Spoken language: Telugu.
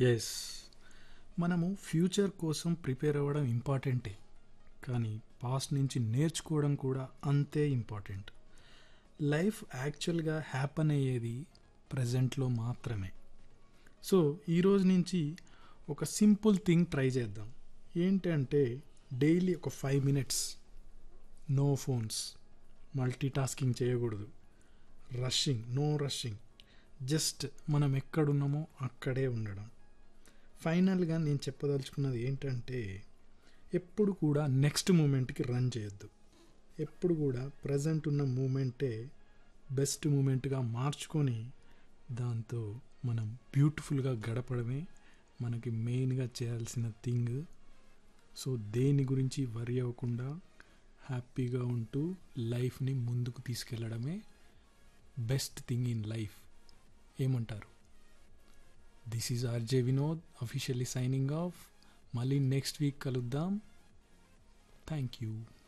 ఎస్ మనము ఫ్యూచర్ కోసం ప్రిపేర్ అవ్వడం ఇంపార్టెంటే కానీ పాస్ట్ నుంచి నేర్చుకోవడం కూడా అంతే ఇంపార్టెంట్ లైఫ్ యాక్చువల్గా హ్యాపన్ అయ్యేది ప్రజెంట్లో మాత్రమే సో ఈరోజు నుంచి ఒక సింపుల్ థింగ్ ట్రై చేద్దాం ఏంటంటే డైలీ ఒక five minutes no phones multi tasking చేయకూడదు రషింగ్ నో రషింగ్ జస్ట్ మనం ఎక్కడున్నామో అక్కడే ఉండడం ఫైనల్గా నేను చెప్పదలుచుకున్నది ఏంటంటే ఎప్పుడు కూడా నెక్స్ట్ మూమెంట్కి రన్ చేయొద్దు ఎప్పుడు కూడా ప్రజెంట్ ఉన్న మూమెంటే బెస్ట్ మూమెంట్గా మార్చుకొని దాంతో మనం బ్యూటిఫుల్గా గడపడమే మనకి మెయిన్గా చేయాల్సిన థింగ్ సో దేని గురించి వరి అవ్వకుండా హ్యాపీగా ఉంటూ లైఫ్ని ముందుకు తీసుకెళ్ళడమే బెస్ట్ థింగ్ ఇన్ లైఫ్ ఏమంటారు this is RJ Vinod officially signing off మళ్ళీ నెక్స్ట్ వీక్ కలుద్దాం థ్యాంక్ యూ